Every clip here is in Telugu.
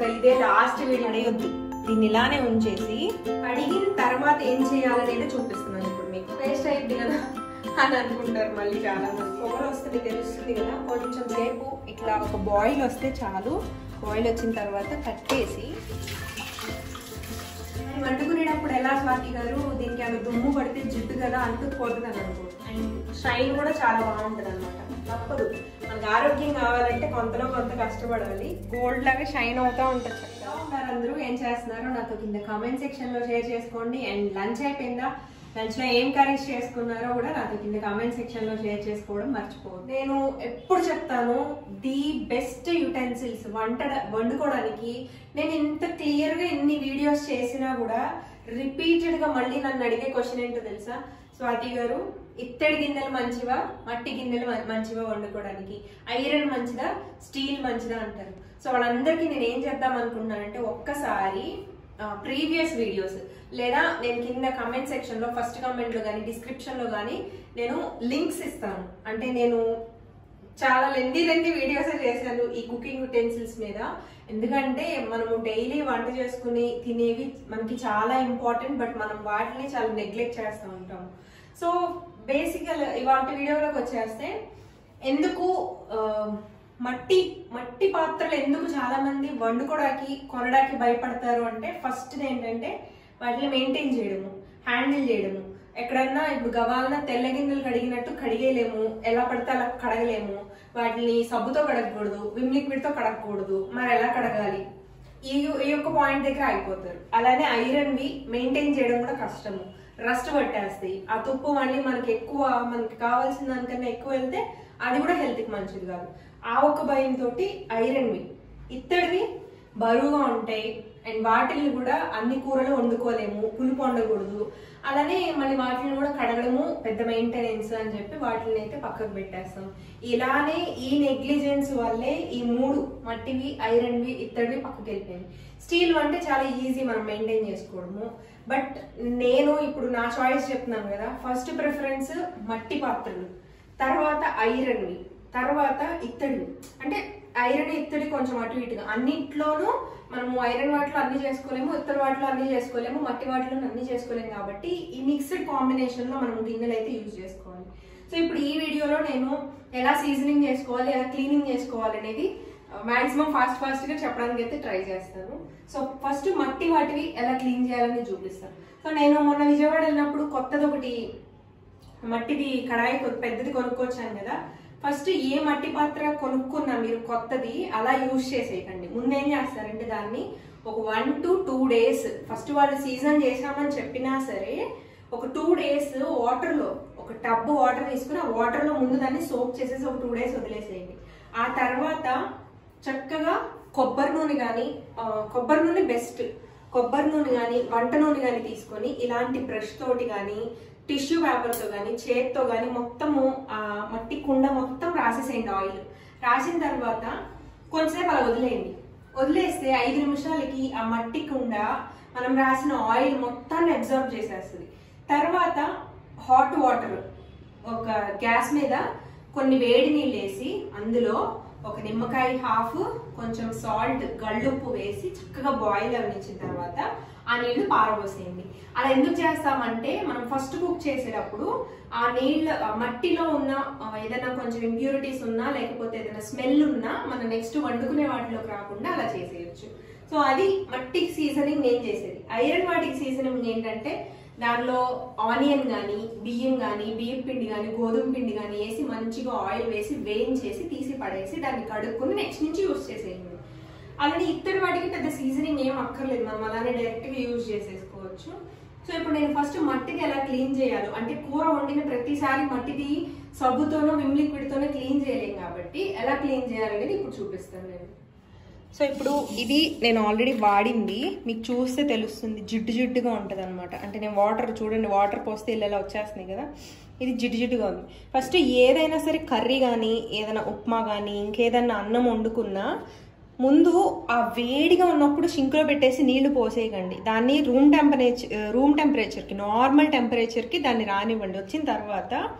ఇంకా ఇదే లాస్ట్ వీడియో అడగొద్దు దీన్ని ఇలానే ఉంచేసి కడిగిన తర్వాత ఏం చేయాలనేది చూపిస్తున్నాను ఇప్పుడు మీకు వేస్ట్ అయింది కదా అని అనుకుంటారు మళ్ళీ చాలా మంది పొగలు వస్తుంది తెలుస్తుంది కదా కొంచెం సేపు ఇట్లా ఒక బాయిల్ వస్తే చాలు బాయిల్ వచ్చిన తర్వాత కట్టేసి మరి వండుకునేటప్పుడు ఎలా స్వాతి గారు దీనికి అవి దుమ్ము పడితే జిడ్డు కదా అంటుకుపోతుంది అని అనుకో అండ్ షైన్ కూడా చాలా బాగుంటుంది అనమాట తప్పదు మనకు ఆరోగ్యం కావాలంటే కొంతలో కొంత కష్టపడాలి గోల్డ్ లాగా షైన్ అవుతా ఉంటుంది చక్కగా ఉంటారు అందరూ ఏం చేస్తున్నారు నాతో కింద కామెంట్ సెక్షన్ లో షేర్ చేసుకోండి అండ్ లంచ్ అయిపోయిందా లంచ్ లో ఏం కర్రీస్ చేసుకున్నారో కూడా నాతో కింద కామెంట్ సెక్షన్ లో షేర్ చేసుకోవడం మర్చిపోవద్దు నేను ఎప్పుడు చెప్తాను ది బెస్ట్ యుటెన్సిల్స్ వంట వండుకోవడానికి నేను ఇంత క్లియర్ గా ఇన్ని వీడియోస్ చేసినా కూడా రిపీటెడ్ గా మళ్ళీ నన్ను అడిగే క్వశ్చన్ ఏంటో తెలుసా స్వాతి గారు ఇత్తడి గిన్నెలు మంచివా మట్టి గిన్నెలు మ- మంచివా వండుకోవడానికి ఐరన్ మంచిదా స్టీల్ మంచిదా అంటారు సో వాళ్ళందరికీ నేను ఏం చేద్దాం అనుకుంటున్నానంటే ఒక్కసారి ప్రీవియస్ వీడియోస్ లేదా నేను కింద కమెంట్ సెక్షన్ లో ఫస్ట్ కమెంట్ లో కానీ డిస్క్రిప్షన్ లో కానీ నేను లింక్స్ ఇస్తాను అంటే నేను చాలా లెందీ లెందీ వీడియోస్ చేశాను ఈ కుకింగ్ యుటెన్సిల్స్ మీద ఎందుకంటే మనము డైలీ వంట చేసుకుని తినేవి మనకి చాలా ఇంపార్టెంట్ బట్ మనం వాటిని చాలా నెగ్లెక్ట్ చేస్తూ ఉంటాం సో బేసికల్ ఇవాళ వీడియోలోకి వచ్చేస్తే ఎందుకు ఆ, మట్టి మట్టి పాత్రలు ఎందుకు చాలా మంది వండుకోవడానికి కొనడానికి భయపడతారు అంటే ఫస్ట్ ఏంటంటే వాటిని మెయింటైన్ చేయడము హ్యాండిల్ చేయడము ఎక్కడన్నా ఇప్పుడు గవాలన తెల్ల గిన్నెలు కడిగినట్టు కడిగేయలేము ఎలా పడితే అలా కడగలేము వాటిని సబ్బుతో కడగకూడదు విమ్ లిక్విడ్ తో కడగకూడదు మరి ఎలా కడగాలి ఈ ఈ యొక్క పాయింట్ దగ్గర అయిపోతారు అలానే ఐరన్ వి మెయింటైన్ చేయడం కూడా కష్టము రస్ట్ పట్టేస్తాయి ఆ తుప్పు మళ్ళీ మనకి ఎక్కువ మనకి కావాల్సిన దానికన్నా ఎక్కువ వెళ్తే అది కూడా హెల్త్ కి మంచిది కాదు ఆ ఒక్క భయంతో ఐరన్ వి ఇత్తడివి బరువుగా ఉంటాయి అండ్ వాటిని కూడా అన్ని కూరలు వండుకోలేము పులుపు వండకూడదు అలానే మళ్ళీ వాటిని కూడా కడగడము పెద్ద మెయింటెనెన్స్ అని చెప్పి వాటిని అయితే పక్కకు పెట్టేస్తాం ఇలానే ఈ నెగ్లిజెన్స్ వల్లే ఈ మూడు మట్టివి ఐరన్వి ఇత్తడివి పక్కకి వెళ్ళిపోయింది స్టీల్ అంటే చాలా ఈజీ మనం మెయింటైన్ చేసుకోవడము బట్ నేను ఇప్పుడు నా చాయిస్ చెప్తున్నాను కదా ఫస్ట్ ప్రిఫరెన్స్ మట్టి పాత్రలు తర్వాత ఐరన్వి తర్వాత ఇత్తడివి అంటే ఐరన్ ఇత్తడి కొంచెం అటు ఇటుగా అన్నిట్లోనూ మనము ఐరన్ వాటిలో అన్ని చేసుకోలేము ఇత్తడి వాటిలో అన్ని చేసుకోలేము మట్టి వాటిలో అన్ని చేసుకోలేము కాబట్టి ఈ మిక్స్డ్ కాంబినేషన్ లో మనం గిన్నెలు అయితే యూజ్ చేసుకోవాలి సో ఇప్పుడు ఈ వీడియోలో నేను ఎలా సీజనింగ్ చేసుకోవాలి ఎలా క్లీనింగ్ చేసుకోవాలి అనేది మాక్సిమం ఫాస్ట్ ఫాస్ట్ గా చెప్పడానికి అయితే ట్రై చేస్తాను సో ఫస్ట్ మట్టి వాటివి ఎలా క్లీన్ చేయాలని చూపిస్తాను సో నేను మొన్న విజయవాడ వెళ్ళినప్పుడు కొత్తది ఒకటి మట్టిది కడాయి కొ- పెద్దది కొనుక్కొచ్చాను కదా ఫస్ట్ ఏ మట్టి పాత్ర కొనుక్కున్నా మీరు కొత్తది అలా యూజ్ చేసేయకండి ముందేం చేస్తారంటే దాన్ని ఒక one two two days first వాళ్ళు సీజన్ చేసామని చెప్పినా సరే ఒక టూ డేస్ వాటర్ లో ఒక టబ్ వాటర్ తీసుకుని ఆ వాటర్ లో ముందు దాన్ని సోప్ చేసేసి ఒక టూ డేస్ వదిలేసేయండి ఆ తర్వాత చక్కగా కొబ్బరి నూనె కానీ కొబ్బరి నూనె బెస్ట్ కొబ్బరి నూనె కానీ వంట నూనె కానీ తీసుకొని ఇలాంటి బ్రష్ తోటి కానీ టిష్యూ పేపర్తో కానీ చేత్తో కానీ మొత్తము ఆ మట్టి కుండ మొత్తం రాసేసేయండి ఆయిల్ రాసిన తర్వాత కొంచెంసేపు అలా వదిలేయండి వదిలేస్తే ఐదు నిమిషాలకి ఆ మట్టి కుండ మనం రాసిన ఆయిల్ మొత్తాన్ని అబ్జర్వ్ చేసేస్తుంది తర్వాత హాట్ వాటర్ ఒక గ్యాస్ మీద కొన్ని వేడి నీళ్ళు వేసి అందులో ఒక నిమ్మకాయ హాఫ్ కొంచెం సాల్ట్ గళ్ళుప్పు వేసి చక్కగా బాయిల్ అవనిచ్చిన తర్వాత ఆ నీళ్లు పారబోసేయండి అలా ఎందుకు చేస్తామంటే మనం ఫస్ట్ కుక్ చేసేటప్పుడు ఆ నీళ్ళ ఆ మట్టిలో ఉన్న ఆ, ఏదైనా కొంచెం ఇంప్యూరిటీస్ ఉన్నా లేకపోతే ఏదైనా స్మెల్ ఉన్నా మనం నెక్స్ట్ వండుకునే వాటిలోకి రాకుండా అలా చేసేయచ్చు సో అది మట్టికి సీజనింగ్ నేను చేసేది ఐరన్ వాటికి సీజనింగ్ ఏంటంటే దానిలో ఆనియన్ కానీ బియ్యం కానీ బియ్యం పిండి కానీ గోధుమ పిండి కానీ వేసి మంచిగా ఆయిల్ వేసి వేయించేసి తీసి పడేసి దాన్ని కడుక్కొని నెక్స్ట్ నుంచి యూస్ చేసేయండి అలానే ఇత్తడి వాటికి పెద్ద సీజనింగ్ ఏం అక్కర్లేదు మనం అలానే డైరెక్ట్ గా యూజ్ చేసేసుకోవచ్చు సో ఇప్పుడు నేను ఫస్ట్ మట్టిది ఎలా క్లీన్ చేయాలో అంటే కూర వండిన ప్రతిసారి మట్టిది సబ్బుతోనో విమ్ లిక్విడ్ తోనో క్లీన్ చేయలేం కాబట్టి ఎలా క్లీన్ చేయాలనేది ఇప్పుడు చూపిస్తాను నేను సో ఇప్పుడు ఇది నేను ఆల్రెడీ వాడింది మీకు చూస్తే తెలుస్తుంది జిడ్డు జిడ్డుగా ఉంటుంది అనమాట అంటే నేను వాటర్ చూడండి వాటర్ పోస్తే ఇలా ఇలా వచ్చేస్తున్నాయి కదా ఇది జిడ్డు జిడ్డుగా ఉంది ఫస్ట్ ఏదైనా సరే కర్రీ కానీ ఏదైనా ఉప్మా కానీ ఇంకేదైనా అన్నం వండుకున్నా ముందు ఆ వేడిగా ఉన్నప్పుడు సింక్లో పెట్టేసి నీళ్లు పోసేయకండి దాన్ని రూమ్ టెంపరేచర్ రూమ్ టెంపరేచర్కి నార్మల్ టెంపరేచర్కి దాన్ని రానివ్వండి వచ్చిన తర్వాత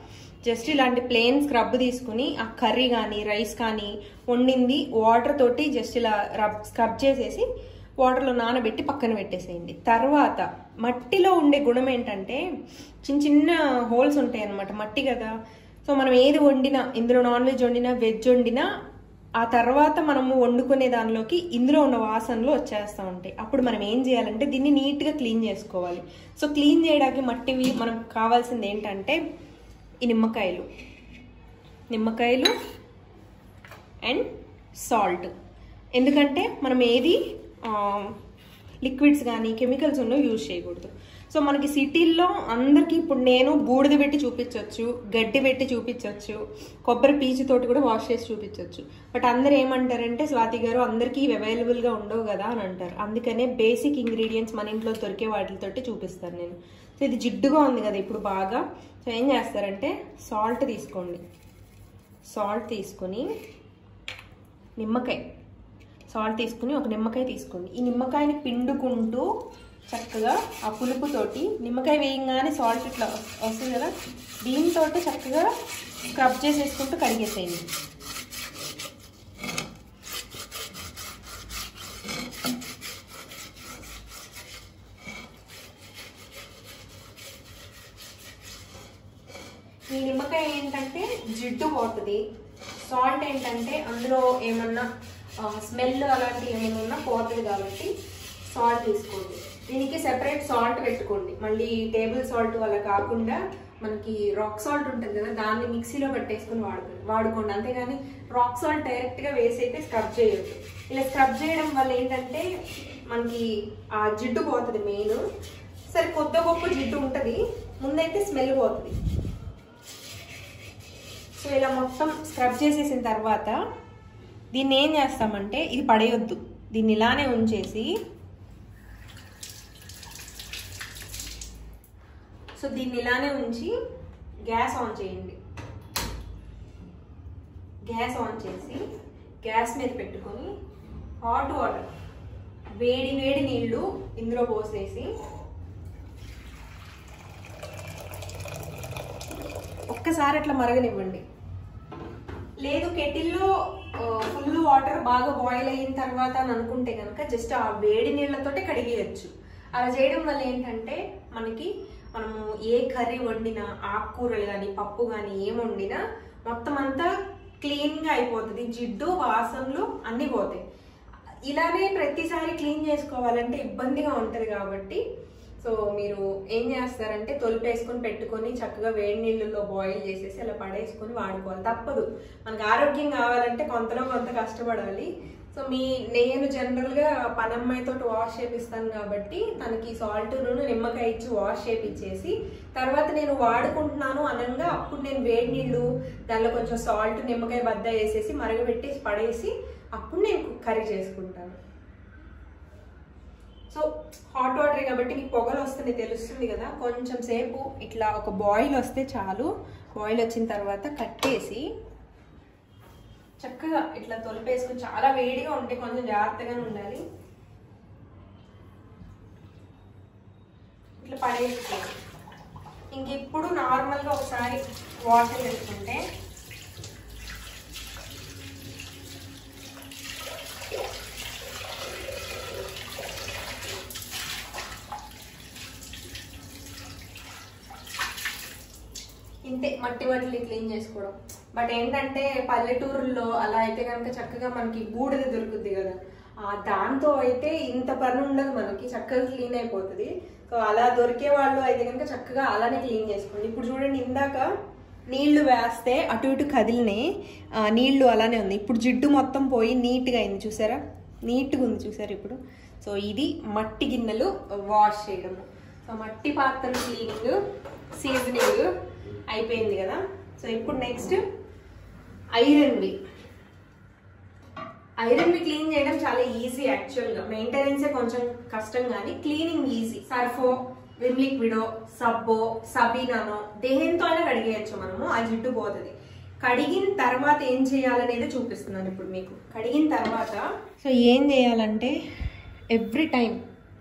జస్ట్ ఇలాంటి ప్లేన్ స్క్రబ్ తీసుకుని ఆ కర్రీ కానీ రైస్ కానీ వండింది వాటర్ తోటి జస్ట్ ఇలా రబ్ స్క్రబ్ చేసేసి వాటర్లో నానబెట్టి పక్కన పెట్టేసేయండి తర్వాత మట్టిలో ఉండే గుణం ఏంటంటే చిన్న చిన్న హోల్స్ ఉంటాయి అన్నమాట మట్టి కదా సో మనం ఏది వండినా ఇందులో నాన్ వెజ్ వండినా వెజ్ వండినా ఆ తర్వాత మనము వండుకునే దానిలోకి ఇందులో ఉన్న వాసనలు వచ్చేస్తూ ఉంటాయి అప్పుడు మనం ఏం చేయాలంటే దీన్ని నీట్గా క్లీన్ చేసుకోవాలి సో క్లీన్ చేయడానికి మట్టివి మనకు కావాల్సింది ఏంటంటే ఈ నిమ్మకాయలు నిమ్మకాయలు అండ్ సాల్ట్ ఎందుకంటే మనం ఏది లిక్విడ్స్ కానీ కెమికల్స్ ఉన్నవి యూజ్ చేయకూడదు సో మనకి సిటీల్లో అందరికీ ఇప్పుడు నేను బూడిద పెట్టి చూపించవచ్చు గడ్డి పెట్టి చూపించవచ్చు కొబ్బరి పీచుతోటి కూడా వాష్ చేసి చూపించవచ్చు బట్ అందరు ఏమంటారంటే స్వాతి గారు అందరికీ ఇవి అవైలబుల్గా ఉండవు కదా అని అంటారు అందుకనే బేసిక్ ఇంగ్రీడియంట్స్ మన ఇంట్లో దొరికే వాటితోటి చూపిస్తాను నేను సో ఇది జిడ్డుగా ఉంది కదా ఇప్పుడు బాగా సో ఏం చేస్తారంటే సాల్ట్ తీసుకోండి సాల్ట్ తీసుకొని నిమ్మకాయ సాల్ట్ తీసుకుని ఒక నిమ్మకాయ తీసుకోండి ఈ నిమ్మకాయని పిండుకుంటూ చక్కగా ఆ పులుపుతోటి నిమ్మకాయ వేయంగానే సాల్ట్ ఇట్లా వస్తుంది కదా దీంతో చక్కగా స్క్రబ్ చేసేసుకుంటూ కడిగేసేయండి ఈ నిమ్మకాయ ఏంటంటే జిడ్డు పోతుంది సాల్ట్ ఏంటంటే అందులో ఏమన్నా స్మెల్ అలాంటివి ఏమైనా ఉన్నా పోతుంది కాబట్టి సాల్ట్ తీసుకోండి దీనికి సెపరేట్ సాల్ట్ పెట్టుకోండి మళ్ళీ టేబుల్ సాల్ట్ అలా కాకుండా మనకి రాక్ సాల్ట్ ఉంటుంది కదా దాన్ని మిక్సీలో పెట్టేసుకుని వాడుకోండి వాడుకోండి అంతేగాని రాక్ సాల్ట్ డైరెక్ట్గా వేసి అయితే స్క్రబ్ చేయొద్దు ఇలా స్క్రబ్ చేయడం వల్ల ఏంటంటే మనకి ఆ జిడ్డు పోతుంది మెయిన్ సరే కొద్ది గొప్ప జిడ్డు ఉంటుంది ముందైతే స్మెల్ పోతుంది సో ఇలా మొత్తం స్క్రబ్ చేసేసిన తర్వాత దీన్ని ఏం చేస్తామంటే ఇది పడేయొద్దు దీన్ని ఇలానే ఉంచేసి సో దీన్ని ఇలానే ఉంచి గ్యాస్ ఆన్ చేయండి గ్యాస్ ఆన్ చేసి గ్యాస్ మీద పెట్టుకొని హాట్ వాటర్ వేడి వేడి నీళ్ళు ఇందులో పోసేసి ఒక్కసారి అట్లా మరగనివ్వండి లేదు కెటిల్లో ఫుల్ వాటర్ బాగా బాయిల్ అయిన తర్వాత అని అనుకుంటే కనుక జస్ట్ ఆ వేడి నీళ్ళతోటే కడిగేయచ్చు అలా చేయడం వల్ల ఏంటంటే మనకి మనము ఏ కర్రీ వండినా ఆకుకూరలు కానీ పప్పు కానీ ఏం వండినా మొత్తం అంతా క్లీన్గా అయిపోతుంది జిడ్డు వాసనలు అన్నీ పోతాయి ఇలానే ప్రతిసారి క్లీన్ చేసుకోవాలంటే ఇబ్బందిగా ఉంటుంది కాబట్టి సో మీరు ఏం చేస్తారంటే తొలిపేసుకొని పెట్టుకొని చక్కగా వేడి నీళ్ళల్లో బాయిల్ చేసేసి అలా పడేసుకొని వాడుకోవాలి తప్పదు మనకు ఆరోగ్యం కావాలంటే కొంతలో కొంత కష్టపడాలి సో మీ నేను జనరల్గా పనమ్మాయితో వాష్ చేపిస్తాను కాబట్టి తనకి సాల్ట్ నిమ్మకాయ ఇచ్చి వాష్ చేపించేసి తర్వాత నేను వాడుకుంటున్నాను అనగా అప్పుడు నేను వేడి నీళ్ళు దానిలో కొంచెం సాల్ట్ నిమ్మకాయ బద్ద వేసేసి మరగబెట్టేసి పడేసి అప్పుడు నేను కర్రీ చేసుకుంటాను సో హాట్ వాటర్ కాబట్టి మీకు పొగలు వస్తుంది తెలుస్తుంది కదా కొంచెం సేపు ఇట్లా ఒక బాయిల్ వస్తే చాలు బాయిల్ వచ్చిన తర్వాత కట్టేసి చక్కగా ఇట్లా తొలిపేసుకుని చాలా వేడిగా ఉంటే కొంచెం జాగ్రత్తగానే ఉండాలి ఇట్లా పడేసుకోండి ఇంక ఇప్పుడు నార్మల్గా ఒకసారి వాటర్ వేసుకుంటే ఇంతే మట్టి వాటిని క్లీన్ చేసుకోవడం బట్ ఏంటంటే పల్లెటూరుల్లో అలా అయితే కనుక చక్కగా మనకి బూడిద దొరుకుద్ది కదా ఆ దాంతో అయితే ఇంత పని ఉండదు మనకి చక్కగా క్లీన్ అయిపోతుంది సో అలా దొరికే వాళ్ళు అయితే కనుక చక్కగా అలానే క్లీన్ చేసుకోండి ఇప్పుడు చూడండి ఇందాక నీళ్లు వేస్తే అటు ఇటు కదిలినే నీళ్లు అలానే ఉంది ఇప్పుడు జిడ్డు మొత్తం పోయి నీట్గా అయింది చూసారా నీట్గా ఉంది చూసారా ఇప్పుడు సో ఇది మట్టి గిన్నెలు వాష్ చేయడము సో మట్టి పాత్రలు క్లీనింగ్ సీజనింగ్ అయిపోయింది కదా సో ఇప్పుడు నెక్స్ట్ ఐరన్వి ఐరన్వి క్లీన్ చేయడం చాలా ఈజీ యాక్చువల్గా మెయింటెనెన్సే కొంచెం కష్టం కానీ క్లీనింగ్ ఈజీ సర్ఫో విమ్ లిక్విడో సబ్బో సబీనానో దేంతో అయినా కడిగేయచ్చు మనము ఆ జిడ్డు పోతుంది కడిగిన తర్వాత ఏం చేయాలనేది చూపిస్తున్నాను ఇప్పుడు మీకు కడిగిన తర్వాత సో ఏం చేయాలంటే ఎవ్రీ టైం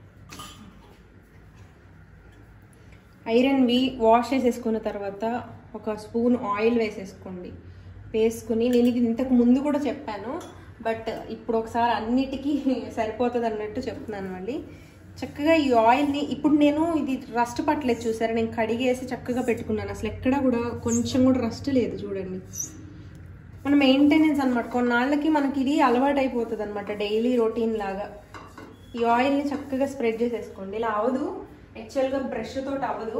ఐరన్వి వాష్ చేసేసుకున్న తర్వాత ఒక స్పూన్ ఆయిల్ వేసేసుకోండి వేసుకుని నేను ఇది ఇంతకు ముందు కూడా చెప్పాను బట్ ఇప్పుడు ఒకసారి అన్నిటికీ సరిపోతుంది అన్నట్టు చెప్తున్నాను మళ్ళీ చక్కగా ఈ ఆయిల్ని ఇప్పుడు నేను ఇది రస్ట్ పట్టలేదు చూసారా నేను కడిగేసి చక్కగా పెట్టుకున్నాను అసలు ఎక్కడా కూడా కొంచెం కూడా రస్ట్ లేదు చూడండి మన మెయింటెనెన్స్ అనమాట కొన్నాళ్ళకి మనకి ఇది అలవాటు అయిపోతుంది అనమాట డైలీ రొటీన్ లాగా ఈ ఆయిల్ని చక్కగా స్ప్రెడ్ చేసేసుకోండి ఇలా అవ్వదు యాక్చువల్గా బ్రష్ తోటి అవ్వదు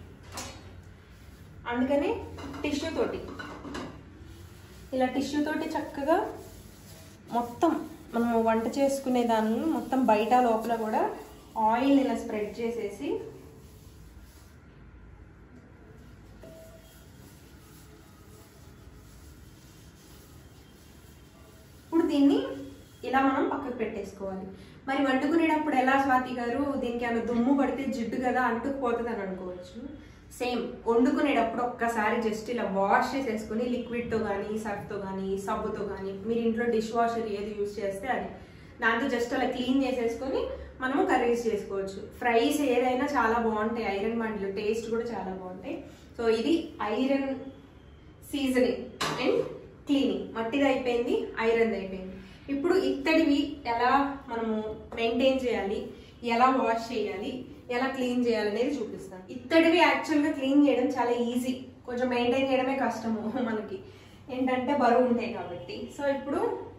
అందుకని టిష్యూ తోటి ఇలా టిష్యూ తోటి చక్కగా మొత్తం మనము వంట చేసుకునే దాన్ని మొత్తం బయట లోపల కూడా ఆయిల్ ఇలా స్ప్రెడ్ చేసేసి ఇప్పుడు దీన్ని ఇలా మనం పక్కకు పెట్టేసుకోవాలి మరి వండుకునేటప్పుడు ఎలా స్వాతి గారు దీనికి ఏమైనా దుమ్ము పడితే జిడ్డు కదా అంటుకుపోతుంది అని అనుకోవచ్చు సేమ్ వండుకునేటప్పుడు ఒక్కసారి జస్ట్ ఇలా వాష్ చేసేసుకుని లిక్విడ్తో కానీ సర్ఫ్తో కానీ సబ్బుతో కానీ మీరు ఇంట్లో డిష్ వాషర్ ఏది యూజ్ చేస్తే అది దాంతో జస్ట్ అలా క్లీన్ చేసేసుకొని మనము కర్రీస్ చేసుకోవచ్చు ఫ్రైస్ ఏదైనా చాలా బాగుంటాయి ఐరన్ వంటలు టేస్ట్ కూడా చాలా బాగుంటాయి సో ఇది ఐరన్ సీజనింగ్ అండ్ క్లీనింగ్ మట్టిది అయిపోయింది ఐరన్ అయిపోయింది ఇప్పుడు ఇత్తడివి ఎలా మనము మెయింటైన్ చేయాలి ఎలా వాష్ చేయాలి ఎలా క్లీన్ చేయాలి అనేది చూపిస్తాను ఇత్తడివి యాక్చువల్గా క్లీన్ చేయడం చాలా ఈజీ కొంచెం మెయింటైన్ చేయడమే కష్టము మనకి ఏంటంటే బరువు ఉంటాయి కాబట్టి సో ఇప్పుడు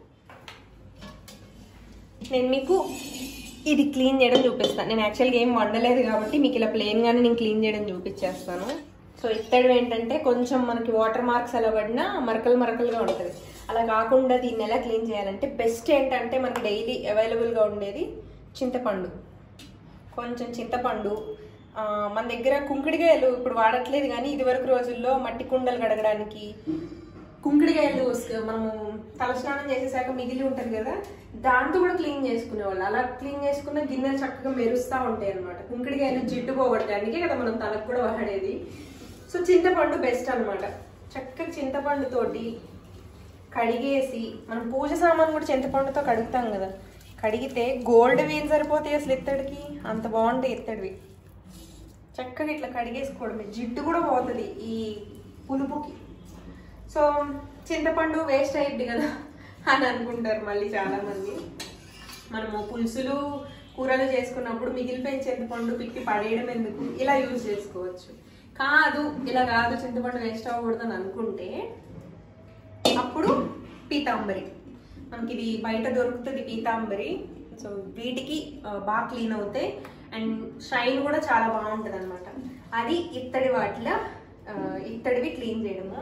నేను మీకు ఇది క్లీన్ చేయడం చూపిస్తాను నేను యాక్చువల్గా ఏం వండలేదు కాబట్టి మీకు ఇలా ప్లెయిన్గానే నేను క్లీన్ చేయడం చూపించేస్తాను సో ఇత్తడి ఏంటంటే కొంచెం మనకి వాటర్ మార్క్స్ అలా పడినా మరకలు మరకలుగా ఉంటుంది అలా కాకుండా దీన్ని ఎలా క్లీన్ చేయాలంటే బెస్ట్ ఏంటంటే మనకి డైలీ అవైలబుల్గా ఉండేది చింతపండు కొంచెం చింతపండు ఆ, మన దగ్గర కుంకుడికాయలు ఇప్పుడు వాడట్లేదు కానీ ఇదివరకు రోజుల్లో మట్టి కుండలు కడగడానికి కుంకుడికాయలు వస్క- మనము తలస్నానం చేసేసాక మిగిలి ఉంటుంది కదా దాంతో కూడా క్లీన్ చేసుకునేవాళ్ళు అలా క్లీన్ చేసుకున్న గిన్నెలు చక్కగా మెరుస్తూ ఉంటాయి అనమాట కుంకుడికాయలు జిడ్డు పోగొట్టడానికే కదా మనం తలకు కూడా వాడేది సో చింతపండు బెస్ట్ అన్నమాట చక్కగా చింతపండు తోటి కడిగేసి మనం పూజ సామాన్ కూడా చింతపండుతో కడుగుతాం కదా కడిగితే గోల్డ్ వేలు సరిపోతాయి అసలు ఇత్తడికి అంత బాగుంటాయి ఇత్తడివి చక్కగా ఇట్లా కడిగేసుకోవడమే జిడ్డు కూడా పోతుంది ఈ పులుపుకి సో చింతపండు వేస్ట్ అయ్యిద్ది కదా అని అనుకుంటారు మళ్ళీ చాలా మంది మనము పులుసులు కూరలు చేసుకున్నప్పుడు మిగిలిపోయిన చింతపండు పిక్కి పడేయడం ఎందుకు ఇలా యూజ్ చేసుకోవచ్చు కాదు ఇలా కాదు చింతపండు వేస్ట్ అవ్వకూడదు అని అనుకుంటే అప్పుడు పీతాంబరి మనకి ఇది బయట దొరుకుతుంది పీతాంబరి సో వీటికి ఆ, బాగా క్లీన్ అవుతాయి అండ్ షైన్ కూడా చాలా బాగుంటుంది అనమాట అది ఇత్తడి వాటిలో ఆ, ఇత్తడివి క్లీన్ చేయడము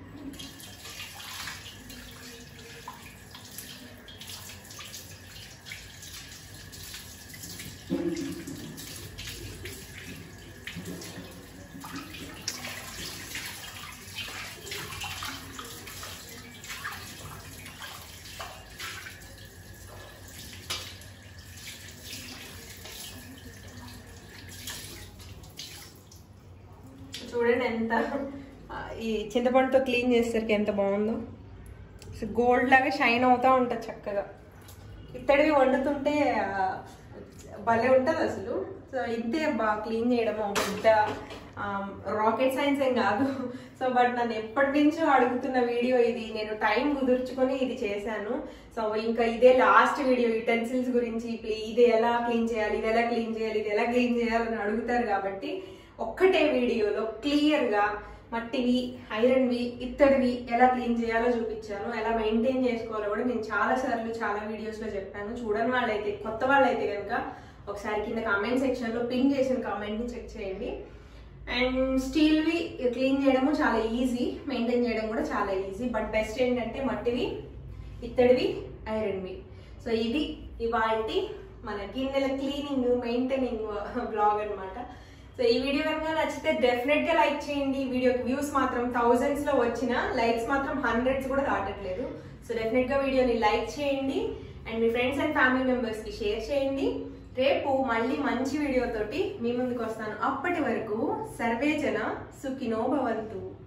చూడండి ఎంత ఆ, ఈ చింతపండుతో క్లీన్ చేసేసరికి ఎంత బాగుందో అసలు గోల్డ్ లాగా షైన్ అవుతా ఉంటుంది చక్కగా ఇత్తడివి వండుతుంటే ఆ, భలే ఉంటుంది అసలు సో ఇంతే బాగా క్లీన్ చేయడం ఒక పెద్ద రాకెట్ సైన్స్ ఏం కాదు సో బట్ నన్ను ఎప్పటి నుంచో అడుగుతున్న వీడియో ఇది నేను టైం కుదుర్చుకొని ఇది చేశాను సో ఇంకా ఇదే లాస్ట్ వీడియో యుటెన్సిల్స్ గురించి ఇప్లి- ఇది ఎలా క్లీన్ చేయాలి ఇది ఎలా క్లీన్ చేయాలి ఇది ఎలా క్లీన్ చేయాలని అడుగుతారు కాబట్టి ఒక్కటే వీడియోలో క్లియర్గా మట్టివి ఐరన్వి ఇత్తడివి ఎలా క్లీన్ చేయాలో చూపించాను ఎలా మెయింటైన్ చేసుకోవాలో కూడా నేను చాలా సార్లు చాలా వీడియోస్లో చెప్పాను చూడని వాళ్ళైతే కొత్త వాళ్ళైతే కనుక ఒకసారి కింద కామెంట్ సెక్షన్లో పిన్ చేసిన కామెంట్ని చెక్ చేయండి అండ్ స్టీల్వి క్లీన్ చేయడము చాలా ఈజీ మెయింటైన్ చేయడం కూడా చాలా ఈజీ బట్ బెస్ట్ ఏంటంటే మట్టివి ఇత్తడివి ఐరన్వి సో ఇది ఇవాల్టి మన గిన్నెల క్లీనింగ్ మెయింటైనింగ్ బ్లాగ్ అన్నమాట సో ఈ వీడియో కనుక నచ్చితే డెఫినెట్ గా లైక్ చేయండి వీడియోకి వ్యూస్ మాత్రం థౌజండ్స్ లో వచ్చిన లైక్స్ మాత్రం హండ్రెడ్స్ కూడా దాటట్లేదు సో డెఫినెట్ గా వీడియోని లైక్ చేయండి అండ్ మీ ఫ్రెండ్స్ అండ్ ఫ్యామిలీ మెంబర్స్ కి షేర్ చేయండి రేపు మళ్ళీ మంచి వీడియోతోటి మీ ముందుకు వస్తాను అప్పటి వరకు సర్వేజన సుఖినో భవంతు